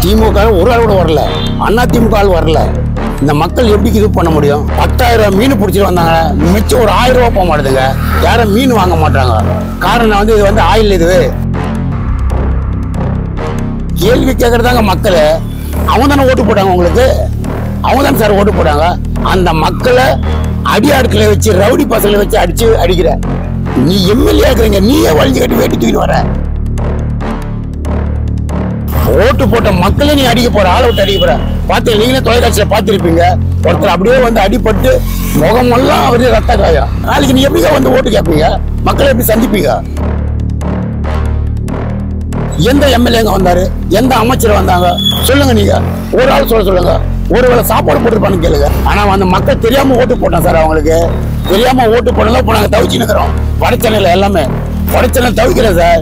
திமுக ஒரு ஆள் கூட வரல அண்ணா திமுக ஆள் வரல இந்த மக்கள் எப்படி இது பண்ண முடியும் பத்தாயிரம் மீன் பிடிச்சிட்டு வந்தாங்க மிச்சம் ஒரு ஆயிரம் ரூபாய் போக மாட்டேதுங்க யாரும் மீன் வாங்க மாட்டாங்க காரணம் வந்து இது வந்து ஆயில் இது கேள்வி கேட்கறதாங்க மக்கள் அவங்க தானே ஓட்டு போட்டாங்க உங்களுக்கு அவங்க தானே சார் ஓட்டு போட்டாங்க அந்த மக்களை அடி அடுக்கில் வச்சு ரவுடி பசங்களை வச்சு அடிச்சு அடிக்கிற நீ எம்எல்ஏ இருக்கிறீங்க நீயே வழிஞ்சு கட்டி வேட்டி தூக்கிட்டு வர ஓட்டு போட்ட மக்களை நீ அடிக்க போற ஆளை விட்டு அடிக்க போற பார்த்து நீங்களே தொலைக்காட்சியில பார்த்திருப்பீங்க ஒருத்தர் அப்படியே வந்து அடிபட்டு முகமெல்லாம் அவரே ரத்த காயம் நாளைக்கு நீ எப்படிங்க வந்து ஓட்டு கேட்பீங்க மக்களை எப்படி சந்திப்பீங்க எந்த எம்எல்ஏங்க வந்தாரு எந்த அமைச்சர் வந்தாங்க சொல்லுங்க நீங்க ஒரு ஆள் சொல்ல சொல்லுங்க ஒருவேளை சாப்பாடு போட்டுருப்பான்னு கேளுங்க ஆனா அந்த மக்கள் தெரியாம ஓட்டு போட்டோம் சார் அவங்களுக்கு தெரியாம ஓட்டு போடல இப்போ நாங்க தவிச்சு நிக்கிறோம் வடச்சென்னையில எல்லாமே வடச்சென்னை தவிக்கிறேன் சார்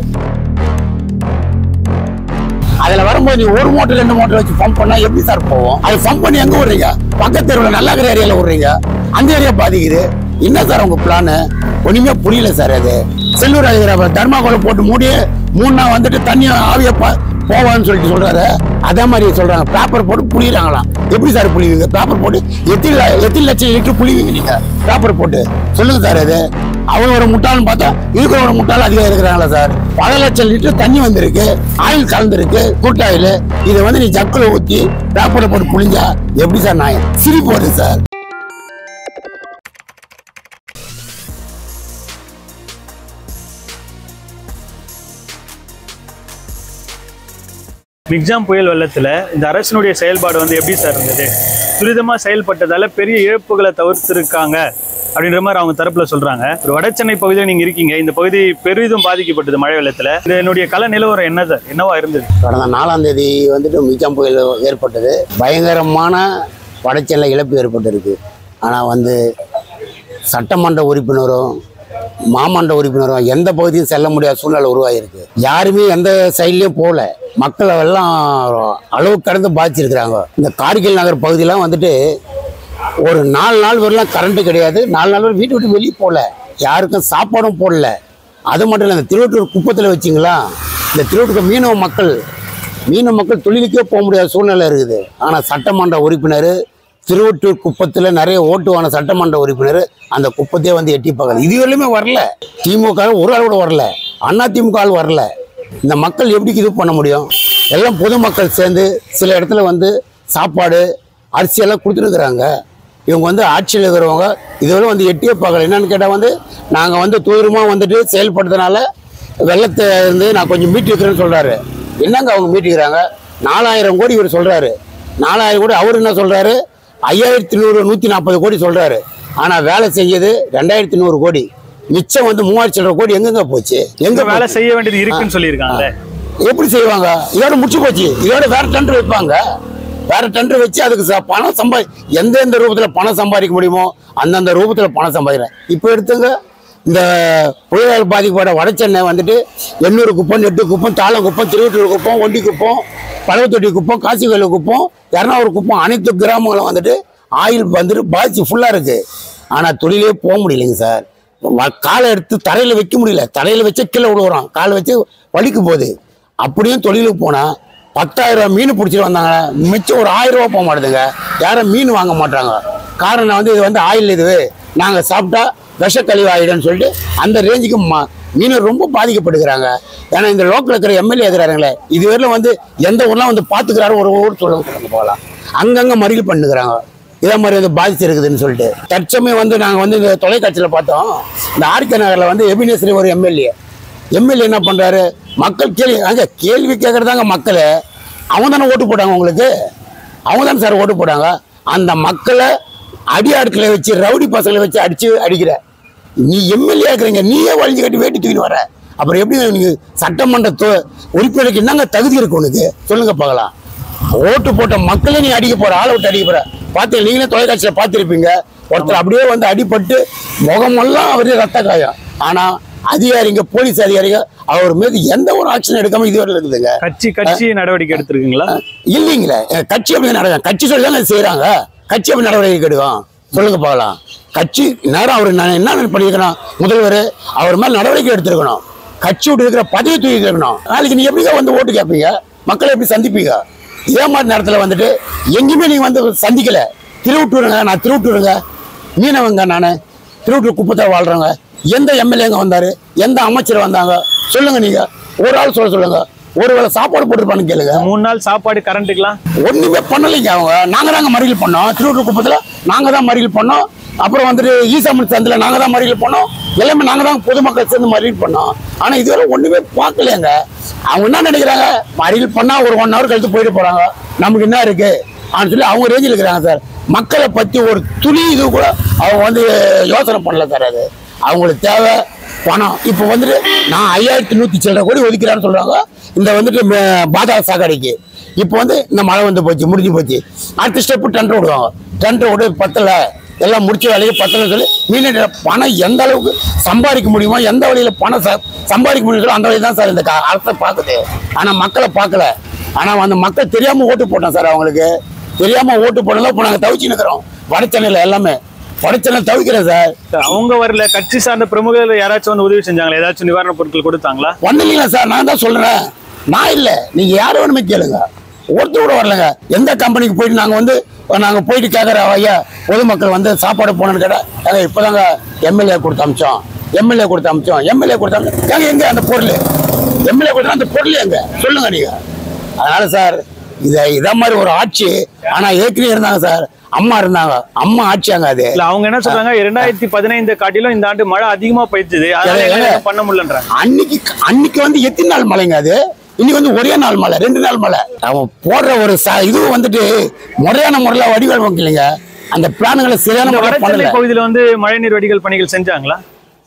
அதுல வரும்போது நீ ஒரு மூட்டை ரெண்டு மூட்டை வச்சு பம்ப் பண்ணா எப்படி சார் போவோம் அது பம்ப் பண்ணி எங்க விடுறீங்க பக்கத்து தெருவில் நல்லாக்கிற ஏரியால விடுறீங்க அந்த ஏரியா பாதிக்குது என்ன சார் உங்க பிளான் ஒண்ணுமே புரியல சார் அது செல்லூர் அழகிற தர்மாக்கோளம் போட்டு மூடி மூணு நாள் வந்துட்டு தண்ணி ஆவிய ப- போவான்னு சொல்லிட்டு சொல்றாரு அதே மாதிரி சொல்றாங்க பேப்பர் போட்டு புளியறாங்களாம் எப்படி சார் புளிவீங்க பேப்பர் போட்டு எத்தனை ல- எத்தனை லட்சம் லிட்டர் புளிவீங்க நீங்க பேப்பர் போட்டு சொல்லுங்க சார் அது அவங்க ஒரு முட்டாள்னு பார்த்தா இருக்கிற ஒரு முட்டாள் அதிகம் இருக்கிறாங்களா சார் பல லட்சம் லிட்டர் தண்ணி வந்திருக்கு ஆயில் கலந்துருக்கு குட் ஆயில் இதை வந்து நீ ஜக்கில் ஊற்றி பேப்பரை போட்டு புளிஞ்சா எப்படி சார் நான் சிரிப்பு வருது சார் மிக்ஜாம் புயல் வெள்ளத்துல இந்த அரசினுடைய செயல்பாடு வந்து எப்படி சார் இருந்தது துரிதமா செயல்பட்டதால பெரிய இழப்புகளை தவிர்த்திருக்காங்க அப்படின்ற மாதிரி அவங்க தரப்புல சொல்றாங்க ஒரு வடசென்னை பகுதியில் நீங்க இருக்கீங்க இந்த பகுதி பெரிதும் பாதிக்கப்பட்டது மழை வெள்ளத்துல இதனுடைய கள நிலவரம் என்ன சார் என்னவா இருந்தது கடந்த நாலாம் தேதி வந்துட்டு மிச்சம் புயல் ஏற்பட்டது பயங்கரமான வடச்செல்ல இழப்பு ஏற்பட்டிருக்கு ஆனால் வந்து சட்டமன்ற உறுப்பினரும் மாமன்ற உறுப்பினரும் எந்த பகுதியும் செல்ல முடியாத சூழ்நிலை உருவாகிருக்கு யாருமே எந்த சைட்லேயும் போகல மக்கள் எல்லாம் அளவு கடந்து பாதிச்சிருக்கிறாங்க இந்த கார்கில் நகர் பகுதியெலாம் வந்துட்டு ஒரு நாலு நாள் வரலாம் கரண்ட்டு கிடையாது நாலு நாள் வரை வீட்டு விட்டு வெளியே போகல யாருக்கும் சாப்பாடும் போடல அது மட்டும் இல்லை இந்த திருவட்டூர் குப்பத்தில் வச்சிங்களா இந்த திருவட்டூர் மீனவ மக்கள் மீனவ மக்கள் தொழிலுக்கே போக முடியாத சூழ்நிலை இருக்குது ஆனால் சட்டமன்ற உறுப்பினர் திருவட்டூர் குப்பத்தில் நிறைய ஓட்டுவான சட்டமன்ற உறுப்பினர் அந்த குப்பத்தையே வந்து எட்டி பார்க்கல இது வரையிலுமே வரல திமுக ஒரு ஆள் கூட வரல அண்ணா திமுக ஆள் வரல இந்த மக்கள் எப்படி இது பண்ண முடியும் எல்லாம் பொதுமக்கள் சேர்ந்து சில இடத்துல வந்து சாப்பாடு அரிசியெல்லாம் கொடுத்துருக்குறாங்க இவங்க வந்து ஆட்சியில் இருக்கிறவங்க இதுவரை வந்து எட்டியே பார்க்கல என்னன்னு கேட்டால் வந்து நாங்கள் வந்து தூரமாக வந்துட்டு செயல்படுறதுனால வெள்ளத்தை இருந்து நான் கொஞ்சம் மீட்டிருக்கிறேன்னு சொல்கிறாரு என்னங்க அவங்க மீட்டிக்கிறாங்க நாலாயிரம் கோடி இவர் சொல்கிறாரு நாலாயிரம் கோடி அவர் என்ன சொல்கிறாரு ஐயாயிரத்தி நூறு நூற்றி நாற்பது கோடி சொல்கிறாரு ஆனால் வேலை செஞ்சது ரெண்டாயிரத்தி நூறு கோடி மிச்சம் வந்து மூவாயிரத்தி சில்லற கோடி எங்கெங்க போச்சு எங்க எங்க வேலை செய்ய வேண்டியது இருக்குன்னு சொல்லியிருக்காங்க எப்படி செய்வாங்க இதோட முடிச்சு போச்சு இதோட வேற டெண்டர் வைப்பாங்க வேற டெண்டர் வச்சு அதுக்கு ச- பணம் சம்பா எந்தெந்த ரூபத்துல பணம் சம்பாதிக்க முடியுமோ அந்தந்த ரூபத்துல பணம் சம்பாதிக்கிறேன் இப்போ எடுத்துங்க இந்த புயலால் பாதிக்கப்பட்ட வடசென்னை வந்துட்டு எண்ணூறு குப்பம் நெட்டு குப்பம் தாளம் குப்பம் திருவட்டூர் குப்பம் ஒண்டி குப்பம் பழவத்தொட்டி குப்பம் காசிக்கோயில் குப்பம் இரநூறு குப்பம் அனைத்து கிராமங்களும் வந்துட்டு ஆயில் வந்துட்டு பாதிச்சு ஃபுல்லாக இருக்கு ஆனால் தொழிலே போக முடியலைங்க சார் வ- காலை எடுத்து தரையில் வைக்க முடியல தரையில் வச்சு கீழே விழுவுறோம் காலை வச்சு வலிக்கு போகுது அப்படியும் தொழிலுக்கு போனால் பத்தாயிரம் மீன் பிடிச்சிட்டு வந்தாங்க மிச்சம் ஒரு ஆயிரம் ரூபா போக மாட்டேதுங்க யாரும் மீன் வாங்க மாட்டாங்க காரணம் வந்து இது வந்து ஆயில் இது நாங்கள் சாப்பிட்டா விஷக்கழிவு ஆயிடும்னு சொல்லிட்டு அந்த ரேஞ்சுக்கு மா மீன் ரொம்ப பாதிக்கப்படுகிறாங்க ஏன்னா இந்த லோக்கல் இருக்கிற எம்எல்ஏ இருக்கிறாங்களே இதுவரையிலும் வந்து எந்த ஊர்லாம் வந்து பார்த்துக்கிறாரு ஒரு ஊர் சொல்லுங்க சொல்லுங்க போகலாம் அங்கங்கே மறியல் பண்ணுகிறாங்க இதே மாதிரி வந்து பாதிச்சிருக்குதுன்னு சொல்லிட்டு தற்சமயம் வந்து நாங்கள் வந்து இந்த தொலைக்காட்சியில் பார்த்தோம் இந்த ஆர்கே நகரில் வந்து எபினேஸ்வரி ஒரு எம்எல்ஏ எம்எல்ஏ என்ன பண்ணுறாரு மக்கள் கேள்வி அங்கே கேள்வி கேட்குறதாங்க மக்கள் அவங்க தானே ஓட்டு போட்டாங்க உங்களுக்கு அவங்க தானே சார் ஓட்டு போட்டாங்க அந்த மக்களை அடி அடுக்கில் வச்சு ரவுடி பசங்களை வச்சு அடிச்சு அடிக்கிற நீ எம்எல்ஏ இருக்கிறீங்க நீயே வழிஞ்சு கட்டி வேட்டி தூக்கிட்டு வர அப்புறம் எப்படி நீங்க சட்டமன்ற தொ- உறுப்பினருக்கு என்னங்க தகுதி இருக்கு உனக்கு சொல்லுங்க பார்க்கலாம் ஓட்டு போட்ட மக்களை நீ அடிக்க போற ஆளை விட்டு அடிக்க போற பார்த்து நீங்களே தொலைக்காட்சியில் பார்த்துருப்பீங்க ஒருத்தர் அப்படியே வந்து அடிபட்டு முகமெல்லாம் அவரே ரத்த காயம் ஆனா அதிகாரிங்க போலீஸ் அதிகாரிங்க அவர் மீது எந்த ஒரு ஆக்ஷன் எடுக்காம இதுவரை இருக்குதுங்க கட்சி கட்சி நடவடிக்கை எடுத்திருக்கீங்களா இல்லைங்களே எங்க கட்சி அப்படி நடக்கும் கட்சி சொல்லி தானே செய்யறாங்க கட்சி அப்படி நடவடிக்கை எடுக்கும் சொல்லுங்க பார்க்கலாம் கட்சி நேரம் அவர் நான் என்ன பண்ணியிருக்கணும் முதல்வர் அவர் மேல நடவடிக்கை எடுத்திருக்கணும் கட்சி விட்டு இருக்கிற பதவி தூக்கி இருக்கணும் நாளைக்கு நீ எப்படிங்க வந்து ஓட்டு கேட்பீங்க மக்களை எப்படி சந்திப்பீங்க இதே மாதிரி நேரத்தில் வந்துட்டு எங்கேயுமே நீங்கள் வந்து சந்திக்கல திருவிட்டூருங்க நான் திருவிட்டூருங்க மீனவங்க நான் திருவிட்டூர் குப்பத்தில் வாழ்கிறவங்க எந்த எம்எல்ஏங்க வந்தார் எந்த அமைச்சர் வந்தாங்க சொல்லுங்க நீங்கள் ஒரு ஆள் சொல்ல சொல்லுங்க ஒரு வேளை சாப்பாடு போட்டுருப்பான்னு கேளுங்க மூணு நாள் சாப்பாடு கரண்ட்டுக்கெல்லாம் ஒண்ணுமே பண்ணலைங்க அவங்க நாங்க தாங்க மறியல் பண்ணோம் திருவள்ளூர் குப்பத்துல நாங்க தான் மறியல் பண்ணோம் அப்புறம் வந்துட்டு ஈசாமணி சந்தில நாங்க தான் மறியல் பண்ணோம் எல்லாமே நாங்க தான் பொதுமக்கள் சேர்ந்து மறியல் பண்ணோம் ஆனா இதுவரை ஒண்ணுமே பார்க்கலையாங்க அவங்க என்ன நினைக்கிறாங்க மறியல் பண்ணா ஒரு ஒன் ஹவர் கழித்து போயிட்டு போறாங்க நமக்கு என்ன இருக்கு அப்படின்னு சொல்லி அவங்க ரேஞ்சில் இருக்கிறாங்க சார் மக்களை பத்தி ஒரு துளி இது கூட அவங்க வந்து யோசனை பண்ணல சார் அது அவங்களுக்கு தேவை பணம் இப்போ வந்துட்டு நான் ஐயாயிரத்தி நூற்றி சில்லரை கோடி ஒதுக்கிறான்னு சொல்றாங்க இந்த வந்துட்டு ம- பாதாள சாக்கடைக்கு இப்போ வந்து இந்த மழை வந்து போச்சு முடிஞ்சு போச்சு அடுத்த ஸ்டெப்பு டெண்டர் விடுவாங்க டெண்டர் விட பத்தல எல்லாம் முடிச்ச வேலையை பத்தல சொல்லி மீன் பணம் எந்த அளவுக்கு சம்பாதிக்க முடியுமோ எந்த வழியில பணம் ச- சம்பாதிக்க முடியுமோ அந்த வழி தான் சார் இந்த கா- அரசை பார்க்குது ஆனால் மக்களை பார்க்கல ஆனால் அந்த மக்கள் தெரியாம ஓட்டு போட்டோம் சார் அவங்களுக்கு தெரியாம ஓட்டு போடல இப்போ நாங்கள் தவிச்சு நிற்கிறோம் வட சென்னையில் எல்லாமே வட சென்னை தவிக்கிறேன் சார் அவங்க வரல கட்சி சார்ந்த பிரமுகர்கள் யாராச்சும் வந்து உதவி செஞ்சாங்களா ஏதாச்சும் நிவாரணப் பொருட்கள் கொடுத்தாங்களா வந்தீங்களா சார் நான் தான் சொல்றேன் நான் இல்ல நீங்க யார வேணுமே கேளுங்க ஒருத்தர் கூட வரலங்க எந்த கம்பெனிக்கு போயிட்டு நாங்க வந்து நாங்க போயிட்டு கேட்கற ஐயா பொதுமக்கள் வந்து சாப்பாடு போனோன்னு கேட்டா ஏங்க இப்பதாங்க எம்எல்ஏ கொடுத்து அமிச்சோம் எம்எல்ஏ கொடுத்து அமிச்சோம் எம்எல்ஏ கொடுத்து அமிச்சோம் ஏங்க எங்க அந்த பொருள் எம்எல்ஏ கொடுத்தா அந்த பொருள் எங்க சொல்லுங்க நீங்க அதனால சார் இத இத மாதிரி ஒரு ஆட்சி ஆனா ஏற்கனவே இருந்தாங்க சார் அம்மா இருந்தாங்க அம்மா ஆட்சியாங்க அது இல்ல அவங்க என்ன சொல்றாங்க இரண்டாயிரத்தி பதினைந்து காட்டிலும் இந்த ஆண்டு மழை அதிகமா பெய்யுது அதனால ஏங்க, ஏங்க. எதுவும் பண்ண முடியலன்றாங்க அன்னைக்கு அன்னைக்கு வந்து எத்தனை நாள் மழைங்க அது இன்னைக்கு வந்து ஒரே நாள் மழை ரெண்டு நாள் மழை அவன் போடுற ஒரு ச இது வந்துட்டு முறையான முறையில் வடிவேல் வைக்கலைங்க அந்த பிளானுங்களை சரியான இந்த முறையில் வடசென்னை பண்ணல பகுதியில வந்து மழைநீர் வடிகால் பணிகள் செஞ்சாங்களா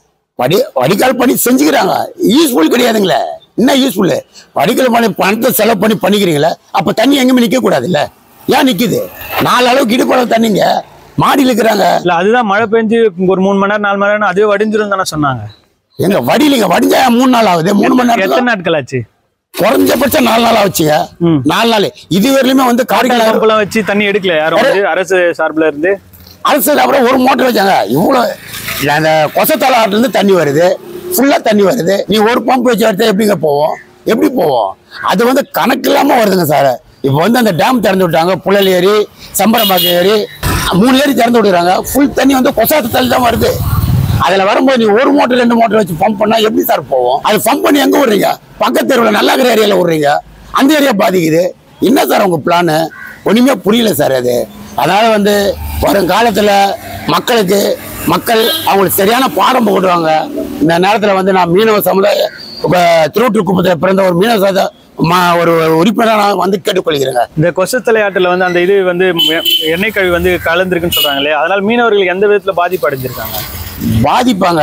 வடி வடிகால் பண்ணி செஞ்சுக்கிறாங்க யூஸ்ஃபுல் கிடையாதுங்களே என்ன யூஸ்ஃபுல் வடிகால் பண்ணி பணத்தை செலவு பண்ணி பண்ணிக்கிறீங்களே அப்போ தண்ணி எங்கேயுமே நிற்க கூடாதுல்ல ஏன் நிற்குது நாலு அளவுக்கு இடுப்பளவு தண்ணிங்க மாடியில் இருக்கிறாங்க இல்ல அதுதான் மழை பெஞ்சு ஒரு மூணு மணி நேரம் நாலு மணி நேரம் அதுவே வடிஞ்சிரும் தானே சொன்னாங்க எங்க வடியிலங்க வடிஞ்சா மூணு நாள் ஆகுது மூணு மணி நேரம் எத்தனை நாட்கள் ஆச்சு குறைஞ்சபட்சம் நாலு நாள் ஆச்சுங்க ம். நாலு நாள் இது வரையிலுமே வந்து காரைக்கால் நகர் பம்பெல்லாம் வச்சு தண்ணி எடுக்கல யாரும் வந்து அரசு சார்புல இருந்து அரசு அப்புறம் ஒரு மோட்டர் வச்சாங்க இவ்வளோ இல்ல, அந்த கொசத்தலை ஆட்டிலேருந்து தண்ணி வருது ஃபுல்லாக தண்ணி வருது நீ ஒரு பம்ப் வச்சு எடுத்தா எப்படிங்க போவோம் எப்படி போவோம் அது வந்து கணக்கு இல்லாமல் வருதுங்க சார் இப்போ வந்து அந்த டேம் திறந்து விட்டாங்க புழல் ஏரி சம்பரம்பாக்கம் ஏரி மூணு ஏரி திறந்து விடுறாங்க ஃபுல் தண்ணி வந்து கொசாத்து தள்ளி தான் வருது அதில் வரும்போது நீ ஒரு மோட்டர் ரெண்டு மோட்டர் வச்சு பம்ப் பண்ணால் எப்படி சார் போவோம் அது பம்ப் பண்ணி எங்கே விடுறீங்க பக்கத்து தெருவில் நல்லாக்கிற ஏரியாவில் விடுறீங்க அந்த ஏரியா பாதிக்குது என்ன சார் உங்கள் பிளானு ஒன்றுமே புரியல சார் அது அதனால வந்து வருங்காலத்தில் மக்களுக்கு மக்கள் அவங்களுக்கு சரியான பாடம் போடுவாங்க இந்த நேரத்தில் வந்து நான் மீனவ சமுதாய இப்போ திருவட்டூர் குப்பத்தில் பிறந்த ஒரு மீனவ சமுதாய மா- ஒரு உறுப்பினராக நான் வந்து கேட்டுக்கொள்கிறேங்க இந்த கொசத்தலை ஆற்றுல வந்து அந்த இது வந்து எ- எண்ணெய் கழிவு வந்து கலந்துருக்குன்னு சொல்றாங்களே அதனால மீனவர்களுக்கு எந்த விதத்துல பாதிப்பு அடைஞ்சிருக்காங்க பாதிப்பாங்க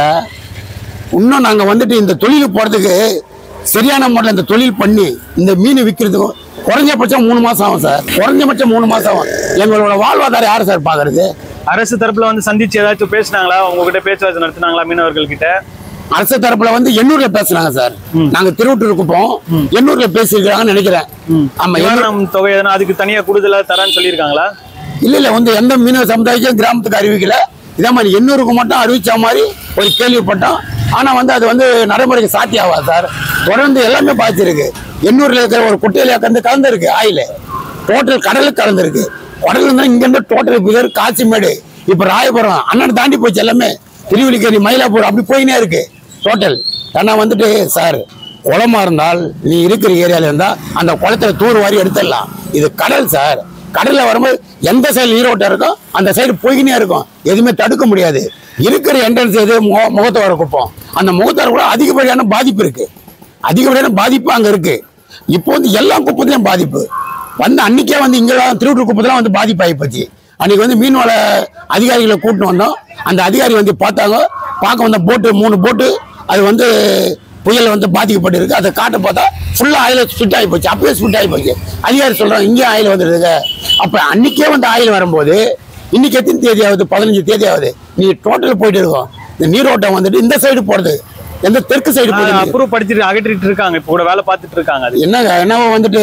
இன்னும் நாங்கள் வந்துட்டு இந்த தொழிலுக்கு போகிறதுக்கு சரியான முறையில் இந்த தொழில் பண்ணி இந்த மீன் விற்கிறதுக்கும் குறைஞ்சபட்சம் மூணு மாதம் ஆகும் சார் குறைஞ்சபட்சம் மூணு மாதம் ஆகும் எங்களோட வாழ்வாதாரம் யார் சார் பார்க்கறது அரசு தரப்புல வந்து சந்திச்சு ஏதாச்சும் பேசுனாங்களா உங்ககிட்ட பேச்சுவார்த்தை நடத்துனாங்களா மீனவர்கள் கிட்ட அரசு தரப்புல வந்து எண்ணூர்ல பேசுனாங்க சார் நாங்க திருவட்டூர் குப்போம் எண்ணூர்ல பேசியிருக்கிறாங்கன்னு நினைக்கிறேன் ஆமா எண்ணூர் நிவாரணம் தொகை எதனா அதுக்கு தனியா கூடுதலா தரான்னு சொல்லியிருக்காங்களா இல்ல இல்ல வந்து எந்த மீனவ சமுதாயத்தையும் கிராமத்துக்கு அறிவிக்கல இதே மாதிரி எண்ணூருக்கு மட்டும் அறிவிச்ச மாதிரி ஒரு கேள்விப்பட்டோம் ஆனா வந்து அது வந்து நடைமுறைக்கு சாத்தி ஆகாது சார் தொடர்ந்து எல்லாமே பாதிச்சிருக்கு எண்ணூர்ல இருக்கிற ஒரு குட்டையில கலந்து கலந்துருக்கு ஆயில் டோட்டல் கடலுக்கு கலந்துருக்கு கடல் இருந்தா இங்க இருந்து டோட்டல் புதர் காசிமேடு இப்ப ராயபுரம் அண்ணன் தாண்டி போச்சு எல்லாமே திருவள்ளிக்கேணி மயிலாப்பூர் அப்படி போயினே இருக்கு டோட்டல் ஆனா வந்துட்டு சார் குளமா இருந்தால் நீ இருக்கிற ஏரியால இருந்தா அந்த குளத்துல தூர் வாரி எடுத்துடலாம் இது கடல் சார் கடல்ல வரும்போது எந்த சைடு நீரோட்டம் இருக்கோ அந்த சைடு போய்கினே இருக்கும் எதுவுமே தடுக்க முடியாது இருக்கிற என்ட்ரன்ஸ் எது முக முகத்தோர குப்பம் அந்த முகத்தோர கூட அதிகப்படியான பாதிப்பு இருக்கு அதிகப்படியான பாதிப்பு அங்க இருக்கு இப்போ வந்து எல்லா குப்பத்திலையும் பாதிப்பு வந்து அன்னைக்கே வந்து இங்கெல்லாம் திருவள்ளூர் குப்பத்தெல்லாம் வந்து பாதிப்பு ஆகிப்போச்சு அன்னைக்கு வந்து மீன்வள அதிகாரிகளை கூட்டிட்டு வந்தோம் அந்த அதிகாரி வந்து பார்த்தாங்க பார்க்க வந்த போட்டு மூணு போட்டு அது வந்து புயல் வந்து பாதிக்கப்பட்டிருக்கு அதை காட்ட பார்த்தா ஃபுல்லாக ஆயில் ஸ்பிட் ஆகி போச்சு அப்பவே ஸ்பிட் ஆகி போச்சு அதிகாரி சொல்கிறாங்க இங்கேயும் ஆயில் வந்துடுதுங்க அப்போ அன்னைக்கே வந்து ஆயில் வரும்போது இன்னைக்கு எத்தனை தேதி ஆகுது பதினஞ்சு தேதி ஆகுது நீ டோட்டல் போயிட்டு இருக்கோம் இந்த நீரோட்டம் வந்துட்டு இந்த சைடு போகிறது எந்த தெற்கு சைடு போகுது அப்ரூவ் படிச்சுட்டு அகற்றிட்டு இருக்காங்க இப்போ கூட வேலை பார்த்துட்டு இருக்காங்க அது என்னங்க என்னவோ வந்துட்டு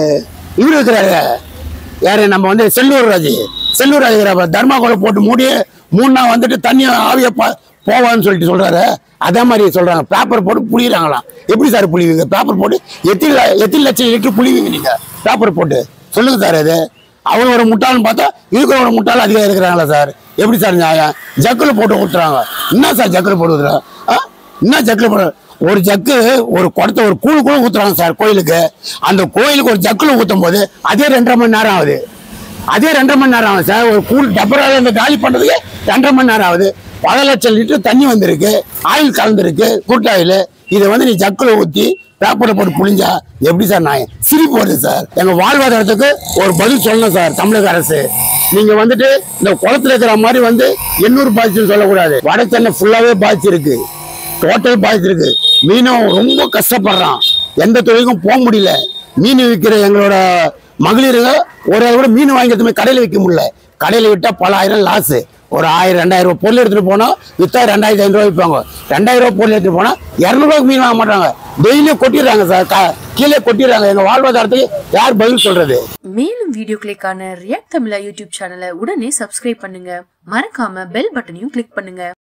இவரு இருக்கிறாரு யாரு நம்ம வந்து செல்லூர் ராஜ் செல்லூர் ராஜ் இருக்கிறாரு தர்மாக்கோலை போட்டு மூடி மூணு நாள் வந்துட்டு தண்ணி ஆவிய ப- போவான்னு சொல்லிட்டு சொல்றாரு அதே மாதிரி சொல்றாங்க பேப்பர் போட்டு புளியறாங்களாம் எப்படி சார் புளிவீங்க பேப்பர் போட்டு எத்தனை ல- எத்தனை லட்சம் லிட்டர் புளிவீங்க நீங்க பேப்பர் போட்டு சொல்லுங்க சார் இது அவங்க ஒரு முட்டாள்னு பார்த்தா இருக்கிற ஒரு முட்டாள் அதிகம் இருக்கிறாங்களா சார் எப்படி சார் நியாயம் ஜக்கில் போட்டு ஊத்துறாங்க என்ன சார் ஜக்கில் போட்டு ஊத்துறாங்க ஆ? என்ன ஜக்கில் போட்டு ஒரு ஜக்கு ஒரு குடத்தை ஒரு கூழ் கூட ஊத்துறாங்க சார் கோயிலுக்கு அந்த கோயிலுக்கு ஒரு ஜக்கில் ஊத்தும் போது அதே ரெண்டரை மணி நேரம் ஆகுது அதே ரெண்டரை மணி நேரம் ஆகுது சார் ஒரு கூழ் டப்பரால இந்த காலி பண்றதுக்கு ரெண்டரை மணி நேரம் ஆகுது பல லட்சம் லிட்டர் தண்ணி வந்திருக்கு ஆயில் கலந்துருக்கு குட் ஆயில் இதை வந்து நீ ஜக்கில் ஊற்றி பேப்பரை போட்டு புளிஞ்சா எப்படி சார் நான் சிரிப்பு வருது சார் எங்க வாழ்வாதாரத்துக்கு ஒரு பதில் சொல்லணும் சார் தமிழக அரசு நீங்க வந்துட்டு இந்த குளத்துல இருக்கிற மாதிரி வந்து எண்ணூறு பாதிச்சுன்னு சொல்லக்கூடாது வட சென்னை ஃபுல்லாவே பாதிச்சிருக்கு டோட்டல் பாதிச்சிருக்கு மீனவன் ரொம்ப கஷ்டப்படுறான் எந்த தொழிலுக்கும் போக முடியல மீன் விற்கிற எங்களோட மகளிருங்க ஒரு ஆள் கூட மீன் வாங்கி போய் கடையில் விற்க முடியல கடையில் விட்டா பல ஆயிரம் லாஸ் ஒரு ஆயிரம் ரெண்டாயிரம் ரூபாய் பொருள் எடுத்துட்டு போனா வித்தா ரெண்டாயிரத்தி ஐநூறு விற்பாங்க ரெண்டாயிரம் ரூபாய் பொருள் எடுத்துட்டு போனா இரநூறுவாய்க்கு மீன் வாங்க மாட்டாங்க டெய்லியும் கொட்டிடுறாங்க சார் கா- கீழே கொட்டிடுறாங்க எங்க வாழ்வாதாரத்துக்கு யார் பதில் சொல்றது மேலும் வீடியோக்களுக்கான ரியாக்ட் தமிழா யூடியூப் சேனலை உடனே சப்ஸ்கிரைப் பண்ணுங்க மறக்காம பெல் பட்டனையும் கிளிக் பண்ணுங்க